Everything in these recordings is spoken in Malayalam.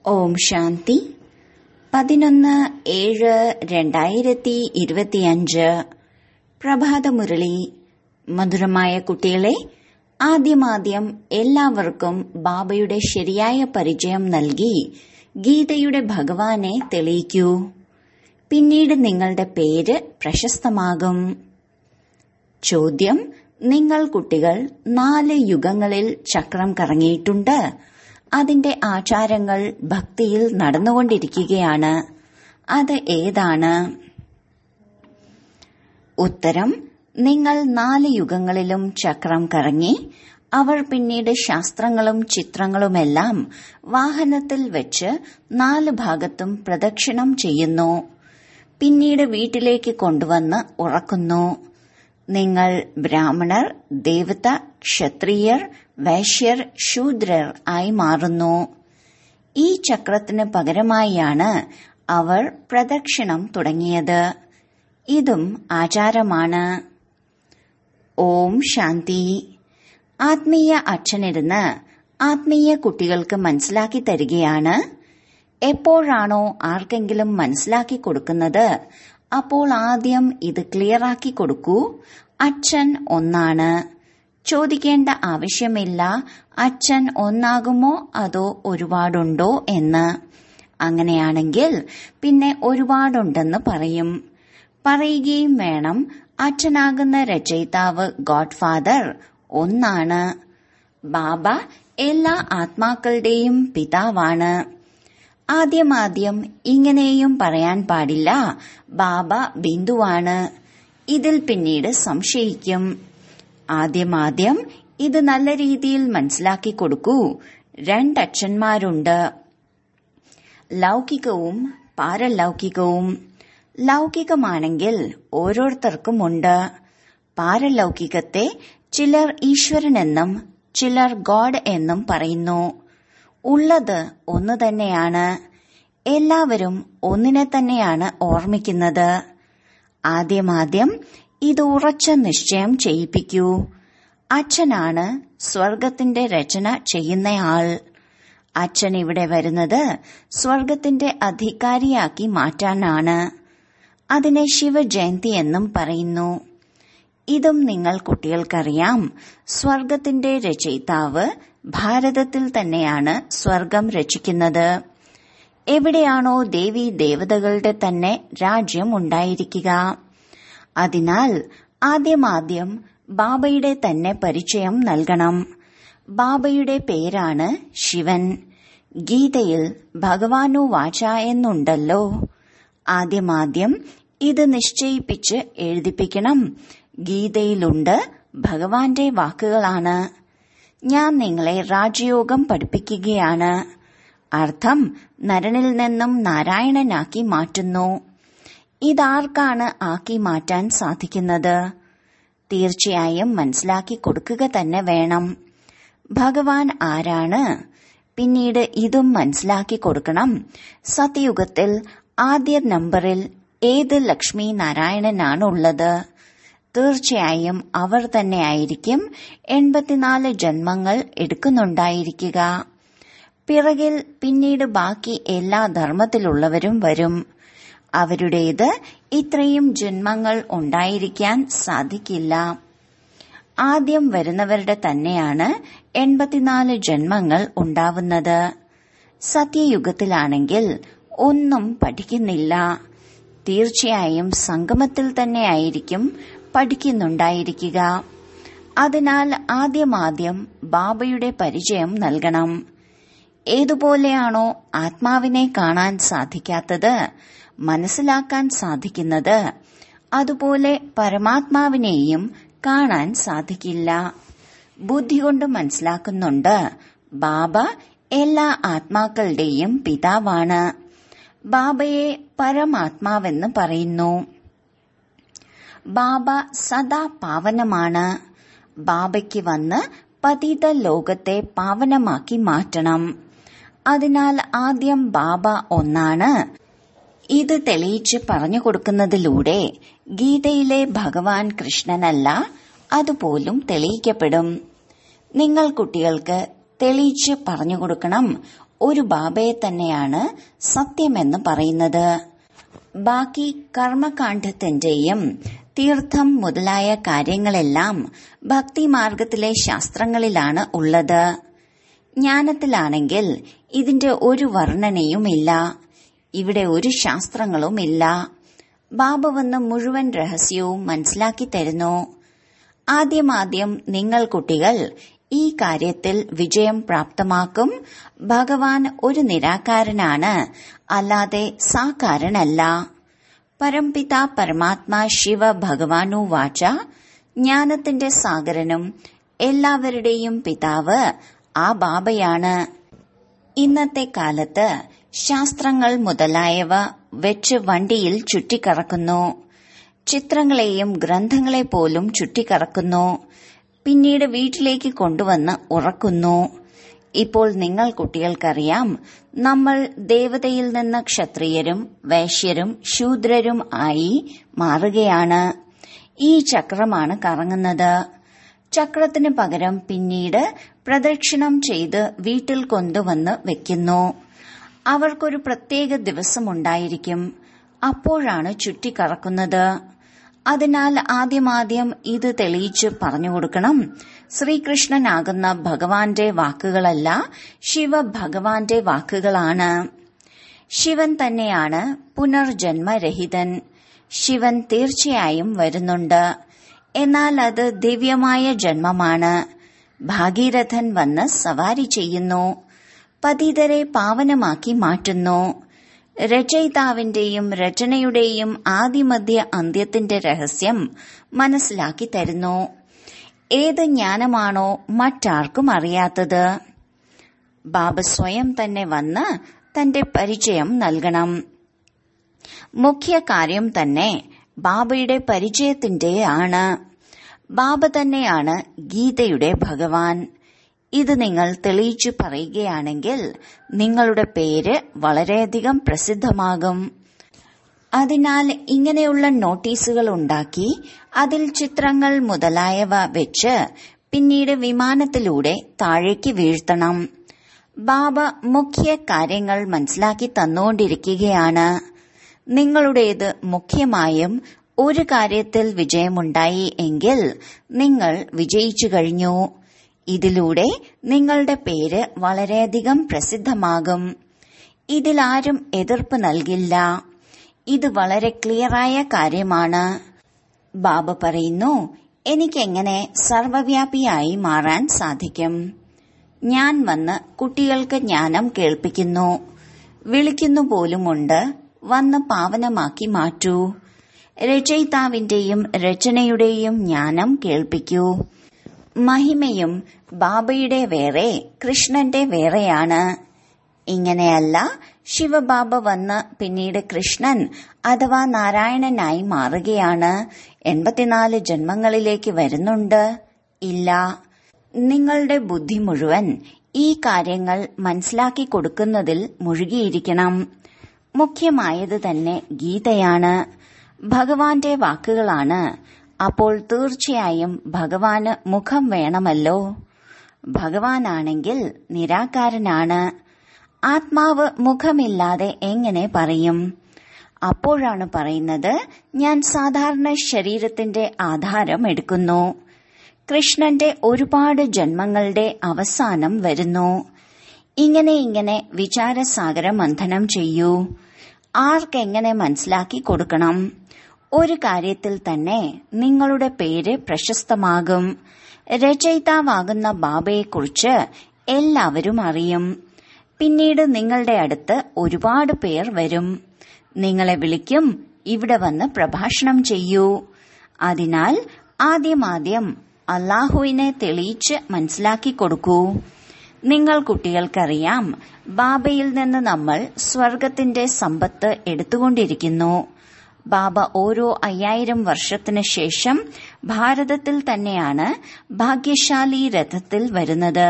ഓം ശാന്തി പതിനൊന്ന് ഏഴ് രണ്ടായിരത്തി ഇരുപത്തിയഞ്ച് പ്രഭാതമുരളി മധുരമായ കുട്ടികളെ ആദ്യമാദ്യം എല്ലാവർക്കും ബാബയുടെ ശരിയായ പരിചയം നൽകി ഗീതയുടെ ഭഗവാനെ തെളിയിക്കൂ പിന്നീട് നിങ്ങളുടെ പേര് പ്രശസ്തമാകും ചോദ്യം നിങ്ങൾ കുട്ടികൾ നാല് യുഗങ്ങളിൽ ചക്രം കറങ്ങിയിട്ടുണ്ട് അതിന്റെ ആചാരങ്ങൾ ഭക്തിയിൽ നടന്നുകൊണ്ടിരിക്കുകയാണ് അത് ഏതാണ് ഉത്തരം നിങ്ങൾ നാല് യുഗങ്ങളിലും ചക്രം കറങ്ങി അവർ പിന്നീട് ശാസ്ത്രങ്ങളും ചിത്രങ്ങളുമെല്ലാം വാഹനത്തിൽ വെച്ച് നാല് ഭാഗത്തും പ്രദക്ഷിണം ചെയ്യുന്നു പിന്നീട് വീട്ടിലേക്ക് കൊണ്ടുവന്ന് ഉറക്കുന്നു നിങ്ങൾ ബ്രാഹ്മണർ ദേവത ക്ഷത്രിയർ വൈശ്യർ ശൂദ്രർ ആയി മാറുന്നു ഈ ചക്രത്തിന് പകരമായാണ് അവർ പ്രദക്ഷിണം തുടങ്ങിയത് ഇതും ആചാരമാണ് ഓം ശാന്തി ആത്മീയ അച്ഛനിരുന്ന് ആത്മീയ കുട്ടികൾക്ക് മനസ്സിലാക്കി തരികയാണ് എപ്പോഴാണോ ആർക്കെങ്കിലും മനസ്സിലാക്കി കൊടുക്കുന്നത് അപ്പോൾ ആദ്യം ഇത് ക്ലിയറാക്കി കൊടുക്കൂ അച്ഛൻ ഒന്നാണ് ചോദിക്കേണ്ട ആവശ്യമില്ല അച്ഛൻ ഒന്നാകുമോ അതോ ഒരുപാടുണ്ടോ എന്ന് അങ്ങനെയാണെങ്കിൽ പിന്നെ ഒരുപാടുണ്ടെന്ന് പറയും പറയുകയും വേണം അച്ഛനാകുന്ന രചയിതാവ് ഗോഡ്ഫാദർ ഒന്നാണ് ബാബ എല്ലാ ആത്മാക്കളുടെയും പിതാവാണ് ആദ്യമാദ്യം ഇങ്ങനെയും പറയാൻ പാടില്ല ബാബ ബിന്ദുവാണ് ഇതിൽ പിന്നീട് സംശയിക്കും ആദ്യമാദ്യം ഇത് നല്ല രീതിയിൽ മനസ്സിലാക്കി കൊടുക്കൂ രണ്ടച്ഛന്മാരുണ്ട് ലൗകികവും പാരലൗകികവും ലൗകികമാണെങ്കിൽ ഓരോരുത്തർക്കുമുണ്ട് പാരലൗകികത്തെ ചിലർ ഈശ്വരനെന്നും ചിലർ ഗോഡ് എന്നും പറയുന്നു ഉള്ളത് ഒന്നു തന്നെയാണ് എല്ലാവരും ഒന്നിനെ തന്നെയാണ് ഓർമ്മിക്കുന്നത് ആദ്യമാദ്യം ഇത് ഉറച്ച നിശ്ചയം ചെയ്യിപ്പിക്കൂ അച്ഛനാണ് സ്വർഗത്തിന്റെ രചന ചെയ്യുന്നയാൾ അച്ഛൻ ഇവിടെ വരുന്നത് സ്വർഗത്തിന്റെ അധികാരിയാക്കി മാറ്റാനാണ് അതിനെ ശിവജയന്തി എന്നും പറയുന്നു ഇതും നിങ്ങൾ കുട്ടികൾക്കറിയാം സ്വർഗത്തിന്റെ രചയിതാവ് ഭാരതത്തിൽ തന്നെയാണ് സ്വർഗം രചിക്കുന്നത് എവിടെയാണോ ദേവി ദേവതകളുടെ തന്നെ രാജ്യം ഉണ്ടായിരിക്കുക അതിനാൽ ആദ്യമാദ്യം ബാബയുടെ തന്നെ പരിചയം നൽകണം ബാബയുടെ പേരാണ് ശിവൻ ഗീതയിൽ ഭഗവാനു വാച എന്നുണ്ടല്ലോ ആദ്യമാദ്യം ഇത് നിശ്ചയിപ്പിച്ച് എഴുതിപ്പിക്കണം ഗീതയിലുണ്ട് ഭഗവാന്റെ വാക്കുകളാണ് ഞാൻ നിങ്ങളെ രാജയോഗം പഠിപ്പിക്കുകയാണ് അർത്ഥം നരനിൽ നിന്നും നാരായണനാക്കി മാറ്റുന്നു ഇതാർക്കാണ് ആക്കി മാറ്റാൻ സാധിക്കുന്നത് തീർച്ചയായും മനസ്സിലാക്കി കൊടുക്കുക തന്നെ വേണം ഭഗവാൻ ആരാണ് പിന്നീട് ഇതും മനസ്സിലാക്കി കൊടുക്കണം സത്യയുഗത്തിൽ ആദ്യ നമ്പറിൽ ഏത് ലക്ഷ്മി നാരായണനാണുള്ളത് തീർച്ചയായും അവർ തന്നെയായിരിക്കും എൺപത്തിനാല് ജന്മങ്ങൾ എടുക്കുന്നുണ്ടായിരിക്കുക പിറകിൽ പിന്നീട് ബാക്കി എല്ലാ ധർമ്മത്തിലുള്ളവരും വരും അവരുടേത് ഇത്രയും ജന്മങ്ങൾ ഉണ്ടായിരിക്കാൻ സാധിക്കില്ല ആദ്യം വരുന്നവരുടെ തന്നെയാണ് എൺപത്തിനാല് ജന്മങ്ങൾ ഉണ്ടാവുന്നത് സത്യയുഗത്തിലാണെങ്കിൽ ഒന്നും പഠിക്കുന്നില്ല തീർച്ചയായും സംഗമത്തിൽ തന്നെയായിരിക്കും പഠിക്കുന്നുണ്ടായിരിക്കുക അതിനാൽ ആദ്യമാദ്യം ബാബയുടെ പരിചയം നൽകണം ഏതുപോലെയാണോ ആത്മാവിനെ കാണാൻ സാധിക്കാത്തത് മനസ്സിലാക്കാൻ സാധിക്കുന്നത് അതുപോലെ പരമാത്മാവിനെയും കാണാൻ സാധിക്കില്ല ബുദ്ധി കൊണ്ട് മനസ്സിലാക്കുന്നുണ്ട് ബാബ എല്ലാ ആത്മാക്കളുടെയും പിതാവാണ് ബാബയെ പരമാത്മാവെന്ന് പറയുന്നു ബാബ സദാ പാവനമാണ് ബാബയ്ക്ക് വന്ന് പതിത ലോകത്തെ പാവനമാക്കി മാറ്റണം അതിനാൽ ആദ്യം ബാബ ഒന്നാണ് ഇത് തെളിയിച്ച് പറഞ്ഞു കൊടുക്കുന്നതിലൂടെ ഗീതയിലെ ഭഗവാൻ കൃഷ്ണനല്ല അതുപോലും തെളിയിക്കപ്പെടും നിങ്ങൾ കുട്ടികൾക്ക് തെളിയിച്ച് പറഞ്ഞു കൊടുക്കണം ഒരു ബാബയെ തന്നെയാണ് സത്യമെന്ന് പറയുന്നത് ബാക്കി കർമ്മകാന്ഡത്തിന്റെയും തീർത്ഥം മുതലായ കാര്യങ്ങളെല്ലാം ഭക്തിമാർഗത്തിലെ ശാസ്ത്രങ്ങളിലാണ് ഉള്ളത് ജ്ഞാനത്തിലാണെങ്കിൽ ഇതിന്റെ ഒരു വർണ്ണനയുമില്ല ഇവിടെ ഒരു ശാസ്ത്രങ്ങളുമില്ല ബാബ വന്ന് മുഴുവൻ രഹസ്യവും മനസ്സിലാക്കി തരുന്നു ആദ്യമാദ്യം നിങ്ങൾ കുട്ടികൾ ഈ കാര്യത്തിൽ വിജയം പ്രാപ്തമാക്കും ഭഗവാൻ ഒരു നിരാകാരനാണ് അല്ലാതെ സാകാരനല്ല പരംപിത പരമാത്മാ ശിവ ഭഗവാനു വാച ജ്ഞാനത്തിന്റെ സാഗരനും എല്ലാവരുടെയും പിതാവ് ആ ബാബയാണ് ഇന്നത്തെ കാലത്ത് ശാസ്ത്രങ്ങൾ മുതലായവ വെച്ച് വണ്ടിയിൽ ചുറ്റിക്കറക്കുന്നു ചിത്രങ്ങളെയും ഗ്രന്ഥങ്ങളെ പോലും ചുറ്റിക്കറക്കുന്നു പിന്നീട് വീട്ടിലേക്ക് കൊണ്ടുവന്ന് ഉറക്കുന്നു ഇപ്പോൾ നിങ്ങൾ കുട്ടികൾക്കറിയാം നമ്മൾ ദേവതയിൽ നിന്ന് ക്ഷത്രിയരും വൈശ്യരും ശൂദ്രരും ആയി മാറുകയാണ് ഈ ചക്രമാണ് കറങ്ങുന്നത് ചക്രത്തിന് പകരം പിന്നീട് പ്രദക്ഷിണം ചെയ്ത് വീട്ടിൽ കൊണ്ടുവന്ന് വെക്കുന്നു അവർക്കൊരു പ്രത്യേക ദിവസമുണ്ടായിരിക്കും അപ്പോഴാണ് ചുറ്റിക്കറക്കുന്നത് അതിനാൽ ആദ്യമാദ്യം ഇത് തെളിയിച്ച് പറഞ്ഞുകൊടുക്കണം ശ്രീകൃഷ്ണനാകുന്ന ഭഗവാന്റെ വാക്കുകളല്ല ശിവ ഭഗവാന്റെ വാക്കുകളാണ് ശിവൻ തന്നെയാണ് പുനർജന്മരഹിതൻ ശിവൻ തീർച്ചയായും വരുന്നുണ്ട് എന്നാൽ അത് ദിവ്യമായ ജന്മമാണ് ഭാഗീരഥൻ വന്ന് സവാരി ചെയ്യുന്നു പതിതരെ പാവനമാക്കി മാറ്റുന്നു രചയിതാവിന്റെയും രചനയുടെയും ആദിമധ്യ അന്ത്യത്തിന്റെ രഹസ്യം മനസ്സിലാക്കി തരുന്നു ഏത് ജ്ഞാനമാണോ മറ്റാർക്കും അറിയാത്തത് ബാബ സ്വയം തന്നെ വന്ന് തന്റെ പരിചയം നൽകണം മുഖ്യ കാര്യം തന്നെ ബാബയുടെ പരിചയത്തിന്റെ ആണ് ബാബ തന്നെയാണ് ഗീതയുടെ ഭഗവാൻ ഇത് നിങ്ങൾ തെളിയിച്ചു പറയുകയാണെങ്കിൽ നിങ്ങളുടെ പേര് വളരെയധികം പ്രസിദ്ധമാകും അതിനാൽ ഇങ്ങനെയുള്ള നോട്ടീസുകൾ ഉണ്ടാക്കി അതിൽ ചിത്രങ്ങൾ മുതലായവ വെച്ച് പിന്നീട് വിമാനത്തിലൂടെ താഴേക്ക് വീഴ്ത്തണം ബാബ മുഖ്യ കാര്യങ്ങൾ മനസ്സിലാക്കി തന്നുകൊണ്ടിരിക്കുകയാണ് നിങ്ങളുടേത് മുഖ്യമായും ഒരു കാര്യത്തിൽ വിജയമുണ്ടായി എങ്കിൽ നിങ്ങൾ വിജയിച്ചു കഴിഞ്ഞു ഇതിലൂടെ നിങ്ങളുടെ പേര് വളരെയധികം പ്രസിദ്ധമാകും ഇതിലാരും എതിർപ്പ് നൽകില്ല ഇത് വളരെ ക്ലിയറായ കാര്യമാണ് ബാബ പറയുന്നു എനിക്കെങ്ങനെ സർവവ്യാപിയായി മാറാൻ സാധിക്കും ഞാൻ വന്ന് കുട്ടികൾക്ക് ജ്ഞാനം കേൾപ്പിക്കുന്നു വിളിക്കുന്നു പോലുമുണ്ട് വന്ന് പാവനമാക്കി മാറ്റൂ രചയിതാവിന്റെയും രചനയുടെയും ജ്ഞാനം കേൾപ്പിക്കൂ മഹിമയും ബാബയുടെ വേറെ കൃഷ്ണന്റെ വേറെയാണ് ഇങ്ങനെയല്ല ശിവബാബ വന്ന് പിന്നീട് കൃഷ്ണൻ അഥവാ നാരായണനായി മാറുകയാണ് എൺപത്തിനാല് ജന്മങ്ങളിലേക്ക് വരുന്നുണ്ട് ഇല്ല നിങ്ങളുടെ ബുദ്ധി മുഴുവൻ ഈ കാര്യങ്ങൾ മനസ്സിലാക്കി കൊടുക്കുന്നതിൽ മുഴുകിയിരിക്കണം മുഖ്യമായത് തന്നെ ഗീതയാണ് ഭഗവാന്റെ വാക്കുകളാണ് അപ്പോൾ തീർച്ചയായും ഭഗവാന് മുഖം വേണമല്ലോ ഭഗവാനാണെങ്കിൽ നിരാകാരനാണ് ആത്മാവ് മുഖമില്ലാതെ എങ്ങനെ പറയും അപ്പോഴാണ് പറയുന്നത് ഞാൻ സാധാരണ ശരീരത്തിന്റെ ആധാരം എടുക്കുന്നു കൃഷ്ണന്റെ ഒരുപാട് ജന്മങ്ങളുടെ അവസാനം വരുന്നു ഇങ്ങനെ ഇങ്ങനെ വിചാരസാഗര മന്ഥനം ചെയ്യൂ ആർക്കെങ്ങനെ മനസ്സിലാക്കി കൊടുക്കണം ഒരു കാര്യത്തിൽ തന്നെ നിങ്ങളുടെ പേര് പ്രശസ്തമാകും രചയിതാവാകുന്ന ബാബയെക്കുറിച്ച് എല്ലാവരും അറിയും പിന്നീട് നിങ്ങളുടെ അടുത്ത് ഒരുപാട് പേർ വരും നിങ്ങളെ വിളിക്കും ഇവിടെ വന്ന് പ്രഭാഷണം ചെയ്യൂ അതിനാൽ ആദ്യമാദ്യം അള്ളാഹുവിനെ തെളിയിച്ച് മനസ്സിലാക്കി കൊടുക്കൂ നിങ്ങൾ കുട്ടികൾക്കറിയാം ബാബയിൽ നിന്ന് നമ്മൾ സ്വർഗത്തിന്റെ സമ്പത്ത് എടുത്തുകൊണ്ടിരിക്കുന്നു ബാബ ഓരോ അയ്യായിരം വർഷത്തിന് ശേഷം ഭാരതത്തിൽ തന്നെയാണ് ഭാഗ്യശാലി രഥത്തിൽ വരുന്നത്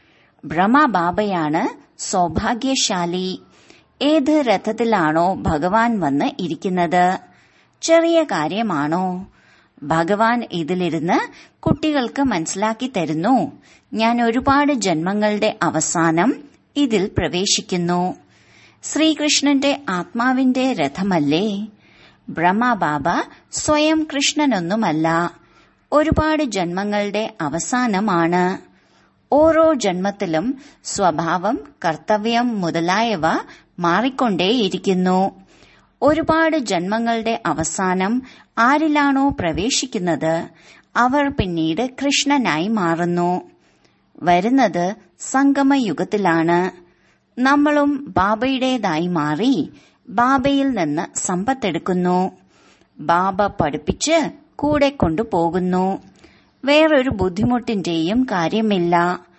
ബ്രഹ്മബാബയാണ് സൗഭാഗ്യശാലി ഏത് രഥത്തിലാണോ ഭഗവാൻ വന്ന് ഇരിക്കുന്നത് ചെറിയ കാര്യമാണോ ഭഗവാൻ ഇതിലിരുന്ന് കുട്ടികൾക്ക് മനസ്സിലാക്കി തരുന്നു ഞാൻ ഒരുപാട് ജന്മങ്ങളുടെ അവസാനം ഇതിൽ പ്രവേശിക്കുന്നു ശ്രീകൃഷ്ണന്റെ ആത്മാവിന്റെ രഥമല്ലേ ബ്രഹ്മബാബ സ്വയം കൃഷ്ണനൊന്നുമല്ല ഒരുപാട് ജന്മങ്ങളുടെ അവസാനമാണ് ഓരോ ജന്മത്തിലും സ്വഭാവം കർത്തവ്യം മുതലായവ മാറിക്കൊണ്ടേയിരിക്കുന്നു ഒരുപാട് ജന്മങ്ങളുടെ അവസാനം ആരിലാണോ പ്രവേശിക്കുന്നത് അവർ പിന്നീട് കൃഷ്ണനായി മാറുന്നു വരുന്നത് സംഗമയുഗത്തിലാണ് നമ്മളും ബാബയുടേതായി മാറി ബാബയിൽ നിന്ന് സമ്പത്തെടുക്കുന്നു ബാബ പഠിപ്പിച്ച് കൂടെ കൊണ്ടുപോകുന്നു വേറൊരു ബുദ്ധിമുട്ടിന്റെയും കാര്യമില്ല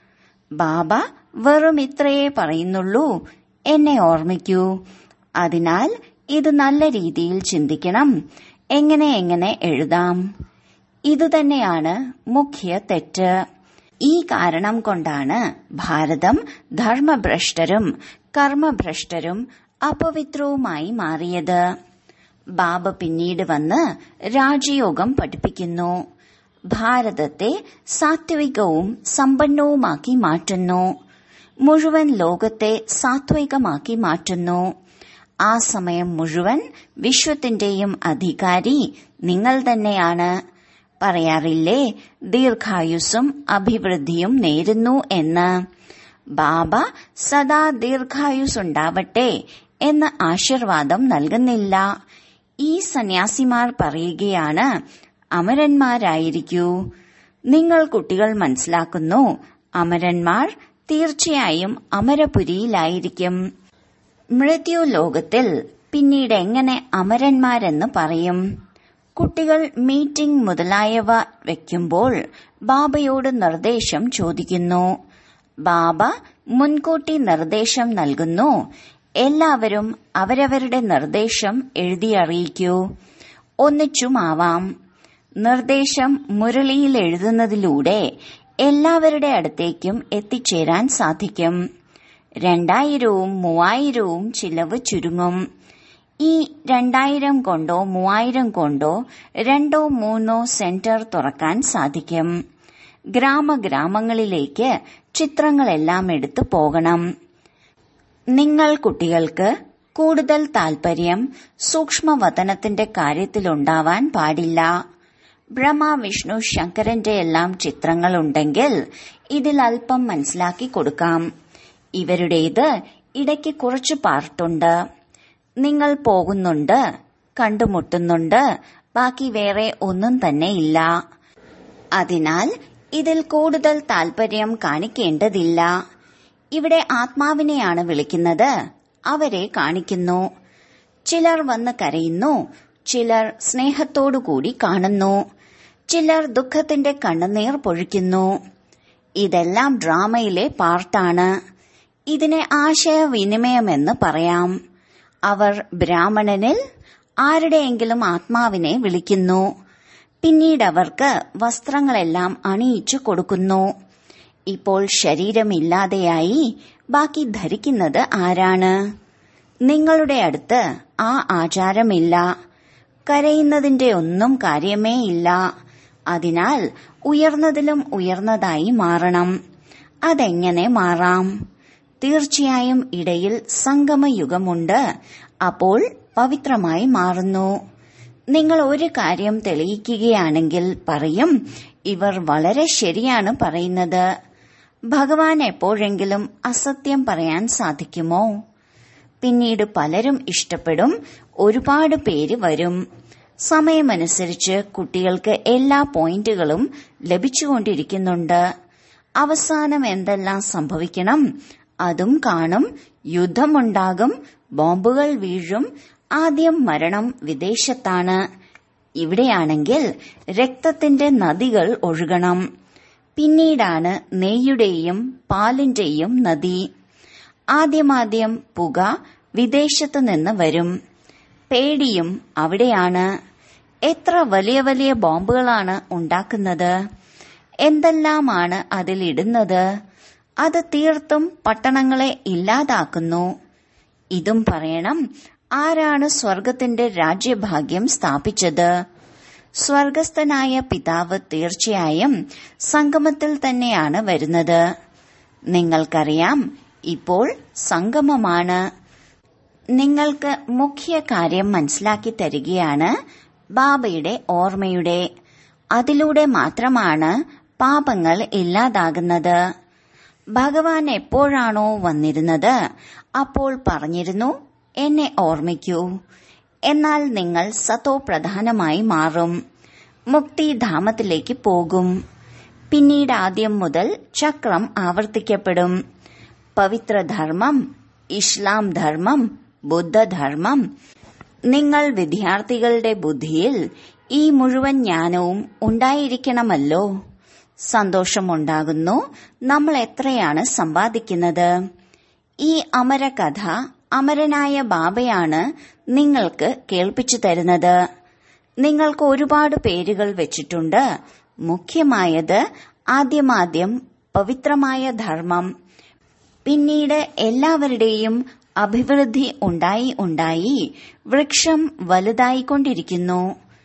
ബാബ വെറും ഇത്രയേ പറയുന്നുള്ളൂ എന്നെ ഓർമ്മിക്കൂ അതിനാൽ ഇത് നല്ല രീതിയിൽ ചിന്തിക്കണം എങ്ങനെ എങ്ങനെ എഴുതാം ഇതുതന്നെയാണ് മുഖ്യ തെറ്റ് ഈ കാരണം കൊണ്ടാണ് ഭാരതം ധർമ്മഭ്രഷ്ടരും കർമ്മഭ്രഷ്ടരും അപവിത്രവുമായി മാറിയത് ബാബ പിന്നീട് വന്ന് രാജയോഗം പഠിപ്പിക്കുന്നു ഭാരതത്തെ സാത്വികവും സമ്പന്നവുമാക്കി മാറ്റുന്നു മുഴുവൻ ലോകത്തെ സാത്വികമാക്കി മാറ്റുന്നു ആ സമയം മുഴുവൻ വിശ്വത്തിന്റെയും അധികാരി നിങ്ങൾ തന്നെയാണ് പറയാറില്ലേ ദീർഘായുസ്സും അഭിവൃദ്ധിയും നേരുന്നു എന്ന് ബാബ സദാ ദീർഘായുസുണ്ടാവട്ടെ എന്ന് ആശീർവാദം നൽകുന്നില്ല ഈ സന്യാസിമാർ പറയുകയാണ് അമരന്മാരായിരിക്കൂ നിങ്ങൾ കുട്ടികൾ മനസ്സിലാക്കുന്നു അമരന്മാർ തീർച്ചയായും അമരപുരിയിലായിരിക്കും മൃത്യു ലോകത്തിൽ പിന്നീട് എങ്ങനെ അമരന്മാരെന്ന് പറയും കുട്ടികൾ മീറ്റിംഗ് മുതലായവ വയ്ക്കുമ്പോൾ ബാബയോട് നിർദ്ദേശം ചോദിക്കുന്നു ബാബ മുൻകൂട്ടി നിർദ്ദേശം നൽകുന്നു എല്ലാവരും അവരവരുടെ നിർദ്ദേശം എഴുതിയറിയിക്കൂ ഒന്നിച്ചുമാവാം നിർദ്ദേശം മുരളിയിൽ എഴുതുന്നതിലൂടെ എല്ലാവരുടെ അടുത്തേക്കും എത്തിച്ചേരാൻ സാധിക്കും രണ്ടായിരവും മൂവായിരവും ചിലവ് ചുരുങ്ങും ഈ രണ്ടായിരം കൊണ്ടോ മൂവായിരം കൊണ്ടോ രണ്ടോ മൂന്നോ സെന്റർ തുറക്കാൻ സാധിക്കും ഗ്രാമഗ്രാമങ്ങളിലേക്ക് ചിത്രങ്ങളെല്ലാം എടുത്തു പോകണം നിങ്ങൾ കുട്ടികൾക്ക് കൂടുതൽ താൽപര്യം സൂക്ഷ്മവതനത്തിന്റെ കാര്യത്തിലുണ്ടാവാൻ പാടില്ല ബ്രഹ്മ വിഷ്ണു ശങ്കരന്റെ എല്ലാം ചിത്രങ്ങളുണ്ടെങ്കിൽ ഇതിൽ അല്പം മനസ്സിലാക്കി കൊടുക്കാം ഇവരുടേത് ഇടയ്ക്ക് കുറച്ച് പാർട്ടുണ്ട് നിങ്ങൾ പോകുന്നുണ്ട് കണ്ടുമുട്ടുന്നുണ്ട് ബാക്കി വേറെ ഒന്നും തന്നെ ഇല്ല അതിനാൽ ഇതിൽ കൂടുതൽ താൽപര്യം കാണിക്കേണ്ടതില്ല ഇവിടെ ആത്മാവിനെയാണ് വിളിക്കുന്നത് അവരെ കാണിക്കുന്നു ചിലർ വന്ന് കരയുന്നു ചിലർ സ്നേഹത്തോടുകൂടി കാണുന്നു ചിലർ ദുഃഖത്തിന്റെ കണ്ണുനീർ പൊഴിക്കുന്നു ഇതെല്ലാം ഡ്രാമയിലെ പാർട്ടാണ് ഇതിനെ ആശയവിനിമയമെന്ന് പറയാം അവർ ബ്രാഹ്മണനിൽ ആരുടെയെങ്കിലും ആത്മാവിനെ വിളിക്കുന്നു പിന്നീട് അവർക്ക് വസ്ത്രങ്ങളെല്ലാം അണിയിച്ചു കൊടുക്കുന്നു ഇപ്പോൾ ശരീരമില്ലാതെയായി ബാക്കി ധരിക്കുന്നത് ആരാണ് നിങ്ങളുടെ അടുത്ത് ആ ആചാരമില്ല കരയുന്നതിന്റെ ഒന്നും കാര്യമേ ഇല്ല അതിനാൽ ഉയർന്നതിലും ഉയർന്നതായി മാറണം അതെങ്ങനെ മാറാം തീർച്ചയായും ഇടയിൽ സംഗമയുഗമുണ്ട് അപ്പോൾ പവിത്രമായി മാറുന്നു നിങ്ങൾ ഒരു കാര്യം തെളിയിക്കുകയാണെങ്കിൽ പറയും ഇവർ വളരെ ശരിയാണ് പറയുന്നത് ഭഗവാൻ എപ്പോഴെങ്കിലും അസത്യം പറയാൻ സാധിക്കുമോ പിന്നീട് പലരും ഇഷ്ടപ്പെടും ഒരുപാട് പേര് വരും സമയമനുസരിച്ച് കുട്ടികൾക്ക് എല്ലാ പോയിന്റുകളും ലഭിച്ചുകൊണ്ടിരിക്കുന്നുണ്ട് അവസാനം എന്തെല്ലാം സംഭവിക്കണം അതും കാണും യുദ്ധമുണ്ടാകും ബോംബുകൾ വീഴും ആദ്യം മരണം വിദേശത്താണ് ഇവിടെയാണെങ്കിൽ രക്തത്തിന്റെ നദികൾ ഒഴുകണം പിന്നീടാണ് നെയ്യുടെയും പാലിന്റെയും നദി ആദ്യമാദ്യം പുക വിദേശത്തു നിന്ന് വരും പേടിയും അവിടെയാണ് എത്ര വലിയ വലിയ ബോംബുകളാണ് ഉണ്ടാക്കുന്നത് എന്തെല്ലാമാണ് അതിലിടുന്നത് അത് തീർത്തും പട്ടണങ്ങളെ ഇല്ലാതാക്കുന്നു ഇതും പറയണം ആരാണ് സ്വർഗത്തിന്റെ രാജ്യഭാഗ്യം സ്ഥാപിച്ചത് സ്വർഗസ്ഥനായ പിതാവ് തീർച്ചയായും സംഗമത്തിൽ തന്നെയാണ് വരുന്നത് നിങ്ങൾക്കറിയാം ഇപ്പോൾ സംഗമമാണ് നിങ്ങൾക്ക് മുഖ്യ കാര്യം മനസ്സിലാക്കി തരികയാണ് ബാബയുടെ ഓർമ്മയുടെ അതിലൂടെ മാത്രമാണ് പാപങ്ങൾ ഇല്ലാതാകുന്നത് ഭഗവാൻ എപ്പോഴാണോ വന്നിരുന്നത് അപ്പോൾ പറഞ്ഞിരുന്നു എന്നെ ഓർമ്മിക്കൂ എന്നാൽ നിങ്ങൾ സത്തോ പ്രധാനമായി മാറും മുക്തിധാമത്തിലേക്ക് പോകും പിന്നീട് ആദ്യം മുതൽ ചക്രം ആവർത്തിക്കപ്പെടും പവിത്രധർമ്മം ഇസ്ലാം ധർമ്മം ബുദ്ധധർമ്മം നിങ്ങൾ വിദ്യാർത്ഥികളുടെ ബുദ്ധിയിൽ ഈ മുഴുവൻ ജ്ഞാനവും ഉണ്ടായിരിക്കണമല്ലോ സന്തോഷമുണ്ടാകുന്നു നമ്മൾ എത്രയാണ് സമ്പാദിക്കുന്നത് ഈ അമരകഥ അമരനായ ബാബയാണ് നിങ്ങൾക്ക് കേൾപ്പിച്ചു തരുന്നത് നിങ്ങൾക്ക് ഒരുപാട് പേരുകൾ വെച്ചിട്ടുണ്ട് മുഖ്യമായത് ആദ്യമാദ്യം പവിത്രമായ ധർമ്മം പിന്നീട് എല്ലാവരുടെയും അഭിവൃദ്ധി ഉണ്ടായി ഉണ്ടായി വൃക്ഷം വലുതായിക്കൊണ്ടിരിക്കുന്നു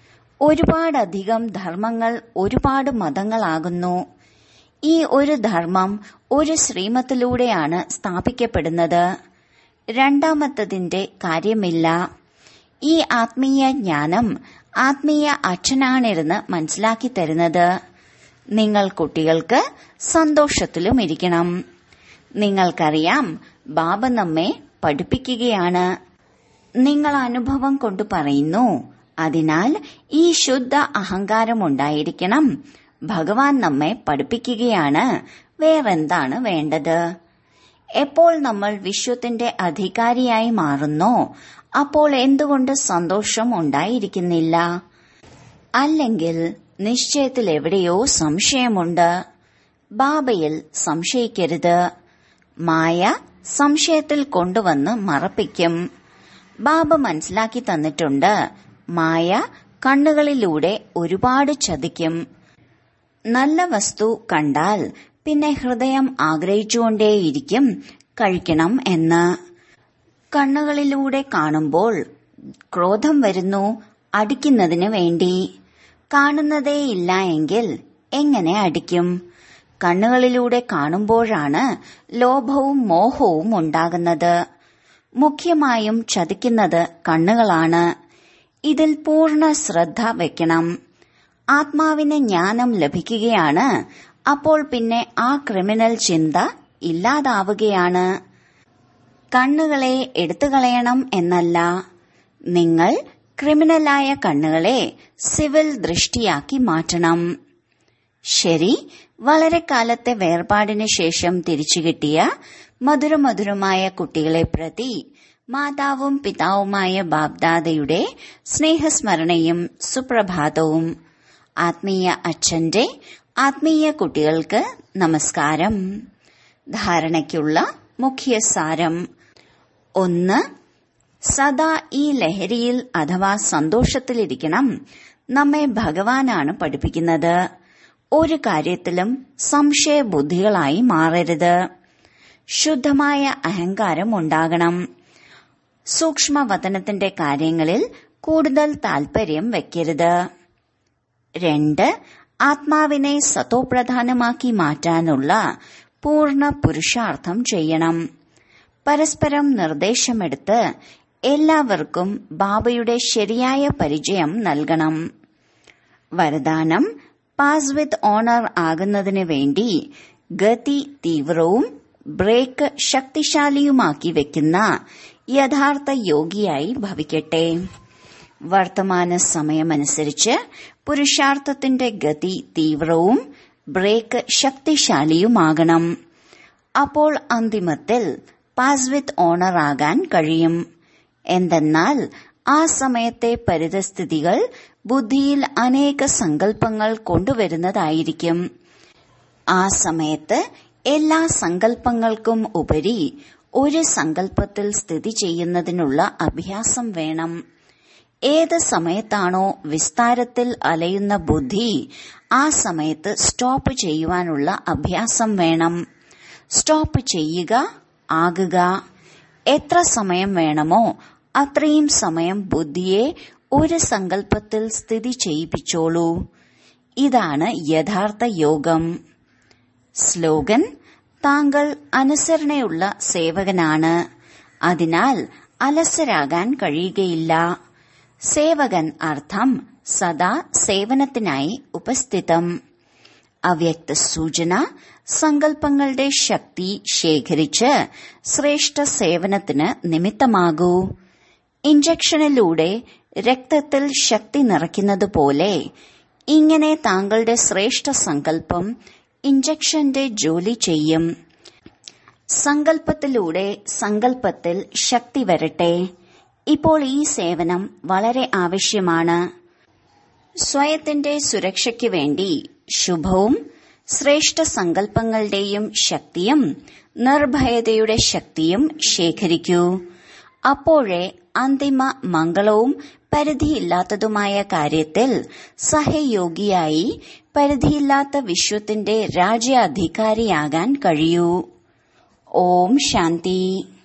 ഒരുപാടധികം ധർമ്മങ്ങൾ ഒരുപാട് മതങ്ങളാകുന്നു ഈ ഒരു ധർമ്മം ഒരു ശ്രീമത്തിലൂടെയാണ് സ്ഥാപിക്കപ്പെടുന്നത് രണ്ടാമത്തതിന്റെ കാര്യമില്ല ഈ ആത്മീയ ജ്ഞാനം ആത്മീയ അച്ഛനാണിരുന്ന് മനസ്സിലാക്കി തരുന്നത് നിങ്ങൾ കുട്ടികൾക്ക് സന്തോഷത്തിലും ഇരിക്കണം നിങ്ങൾക്കറിയാം ബാബ നമ്മെ പഠിപ്പിക്കുകയാണ് നിങ്ങൾ അനുഭവം കൊണ്ട് പറയുന്നു അതിനാൽ ഈ ശുദ്ധ അഹങ്കാരം ഉണ്ടായിരിക്കണം ഭഗവാൻ നമ്മെ പഠിപ്പിക്കുകയാണ് വേറെന്താണ് വേണ്ടത് എപ്പോൾ നമ്മൾ വിശ്വത്തിന്റെ അധികാരിയായി മാറുന്നോ അപ്പോൾ എന്തുകൊണ്ട് സന്തോഷം ഉണ്ടായിരിക്കുന്നില്ല അല്ലെങ്കിൽ നിശ്ചയത്തിൽ എവിടെയോ സംശയമുണ്ട് ബാബയിൽ സംശയിക്കരുത് മായ സംശയത്തിൽ കൊണ്ടുവന്ന് മറപ്പിക്കും ബാബ മനസ്സിലാക്കി തന്നിട്ടുണ്ട് മായ കണ്ണുകളിലൂടെ ഒരുപാട് ചതിക്കും നല്ല വസ്തു കണ്ടാൽ പിന്നെ ഹൃദയം ആഗ്രഹിച്ചുകൊണ്ടേയിരിക്കും കഴിക്കണം എന്ന് കണ്ണുകളിലൂടെ കാണുമ്പോൾ ക്രോധം വരുന്നു അടിക്കുന്നതിന് വേണ്ടി കാണുന്നതേയില്ല എങ്കിൽ എങ്ങനെ അടിക്കും കണ്ണുകളിലൂടെ കാണുമ്പോഴാണ് ലോഭവും മോഹവും ഉണ്ടാകുന്നത് മുഖ്യമായും ചതിക്കുന്നത് കണ്ണുകളാണ് ഇതിൽ പൂർണ്ണ ശ്രദ്ധ വെക്കണം ആത്മാവിന് ജ്ഞാനം ലഭിക്കുകയാണ് അപ്പോൾ പിന്നെ ആ ക്രിമിനൽ ചിന്ത ഇല്ലാതാവുകയാണ് കണ്ണുകളെ എടുത്തുകളയണം എന്നല്ല നിങ്ങൾ ക്രിമിനലായ കണ്ണുകളെ സിവിൽ ദൃഷ്ടിയാക്കി മാറ്റണം ശരി വളരെ കാലത്തെ വേർപാടിന് ശേഷം തിരിച്ചു കിട്ടിയ മധുരമധുരമായ കുട്ടികളെ പ്രതി മാതാവും പിതാവുമായ ബാബ്ദാദയുടെ സ്നേഹസ്മരണയും സുപ്രഭാതവും ആത്മീയ അച്ഛന്റെ ആത്മീയ കുട്ടികൾക്ക് നമസ്കാരം ധാരണയ്ക്കുള്ള മുഖ്യ സാരം ഒന്ന് സദാ ഈ ലഹരിയിൽ അഥവാ സന്തോഷത്തിലിരിക്കണം നമ്മെ ഭഗവാനാണ് പഠിപ്പിക്കുന്നത് ഒരു കാര്യത്തിലും സംശയബുദ്ധികളായി മാറരുത് ശുദ്ധമായ അഹങ്കാരം ഉണ്ടാകണം സൂക്ഷ്മവതനത്തിന്റെ കാര്യങ്ങളിൽ കൂടുതൽ താൽപര്യം വെക്കരുത് രണ്ട് ആത്മാവിനെ സതോപ്രധാനമാക്കി മാറ്റാനുള്ള പൂർണ്ണ പുരുഷാർത്ഥം ചെയ്യണം പരസ്പരം നിർദ്ദേശമെടുത്ത് എല്ലാവർക്കും ബാബയുടെ ശരിയായ പരിചയം നൽകണം വരദാനം പാസ് വിത്ത് ഓണർ ആകുന്നതിന് വേണ്ടി ഗതി തീവ്രവും ബ്രേക്ക് ശക്തിശാലിയുമാക്കി വെക്കുന്ന യഥാർത്ഥ യോഗിയായി ഭവിക്കട്ടെ വർത്തമാന സമയമനുസരിച്ച് പുരുഷാർത്ഥത്തിന്റെ ഗതി തീവ്രവും ബ്രേക്ക് ശക്തിശാലിയുമാകണം അപ്പോൾ അന്തിമത്തിൽ പാസ് വിത്ത് ഓണർ ആകാൻ കഴിയും എന്തെന്നാൽ ആ സമയത്തെ പരിതസ്ഥിതികൾ ബുദ്ധിയിൽ അനേക സങ്കല്പങ്ങൾ കൊണ്ടുവരുന്നതായിരിക്കും ആ സമയത്ത് എല്ലാ സങ്കല്പങ്ങൾക്കും ഉപരി ഒരു സങ്കല്പത്തിൽ സ്ഥിതി ചെയ്യുന്നതിനുള്ള അഭ്യാസം വേണം ഏത് സമയത്താണോ വിസ്താരത്തിൽ അലയുന്ന ബുദ്ധി ആ സമയത്ത് സ്റ്റോപ്പ് ചെയ്യുവാനുള്ള അഭ്യാസം വേണം സ്റ്റോപ്പ് ചെയ്യുക ആകുക എത്ര സമയം വേണമോ അത്രയും സമയം ബുദ്ധിയെ ഒരു സങ്കല്പത്തിൽ സ്ഥിതി ചെയ്യിപ്പിച്ചോളൂ ഇതാണ് യഥാർത്ഥ യോഗം സ്ലോഗൻ താങ്കൾ അനുസരണയുള്ള സേവകനാണ് അതിനാൽ അലസരാകാൻ കഴിയുകയില്ല സേവകൻ അർത്ഥം സദാ സേവനത്തിനായി ഉപസ്ഥിതം അവ്യക്ത സൂചന സങ്കല്പങ്ങളുടെ ശക്തി ശേഖരിച്ച് ശ്രേഷ്ഠ സേവനത്തിന് നിമിത്തമാകൂ ഇഞ്ചക്ഷനിലൂടെ രക്തത്തിൽ ശക്തി നിറയ്ക്കുന്നത് പോലെ ഇങ്ങനെ താങ്കളുടെ ശ്രേഷ്ഠ സങ്കല്പം ഇഞ്ചക്ഷന്റെ ജോലി ചെയ്യും സങ്കല്പത്തിലൂടെ സങ്കല്പത്തിൽ ശക്തി വരട്ടെ ഇപ്പോൾ ഈ സേവനം വളരെ ആവശ്യമാണ് സ്വയത്തിന്റെ സുരക്ഷയ്ക്ക് വേണ്ടി ശുഭവും ശ്രേഷ്ഠ സങ്കല്പങ്ങളുടെയും ശക്തിയും നിർഭയതയുടെ ശക്തിയും ശേഖരിക്കൂ അപ്പോഴേ അന്തിമ മംഗളവും പരിധിയില്ലാത്തതുമായ കാര്യത്തിൽ സഹയോഗിയായി പരിധിയില്ലാത്ത വിശ്വത്തിന്റെ രാജ്യാധികാരിയാകാൻ കഴിയൂ ഓം ശാന്തി